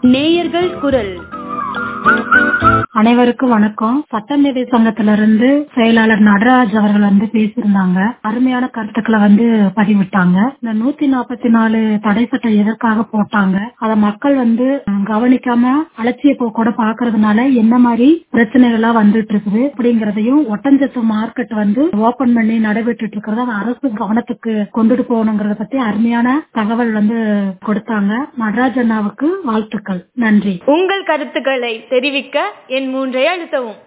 நேயர்கள் குரல் அனைவருக்கும் வணக்கம் சட்டமேதை சங்கத்திலிருந்து செயலாளர் நடராஜ் அவர்கள் வந்து பேசியிருந்தாங்க அருமையான கருத்துக்களை வந்து பதிவிட்டாங்க இந்த நூத்தி நாற்பத்தி நாலு தடை சட்டம் எதற்காக போட்டாங்க அத மக்கள் வந்து அஹ், கவனிக்காம அலட்சிய போக்கோட பாக்குறதுனால என்ன மாதிரி பிரச்சனைகள் எல்லாம் வந்துட்டு இருக்குது அப்படிங்கறதையும் ஒட்டஞ்சத்து மார்க்கெட் வந்து ஓபன் பண்ணி நடைபெற்று இருக்கிறத அதை அரசு கவனத்துக்கு கொண்டுட்டு போகணுங்கிறத பத்தி அருமையான தகவல் வந்து கொடுத்தாங்க நடராஜ் அண்ணாவுக்கு வாழ்த்துக்கள் நன்றி உங்கள் கருத்துக்களை தெரிவிக்க என் மூன்றை அழுத்தவும்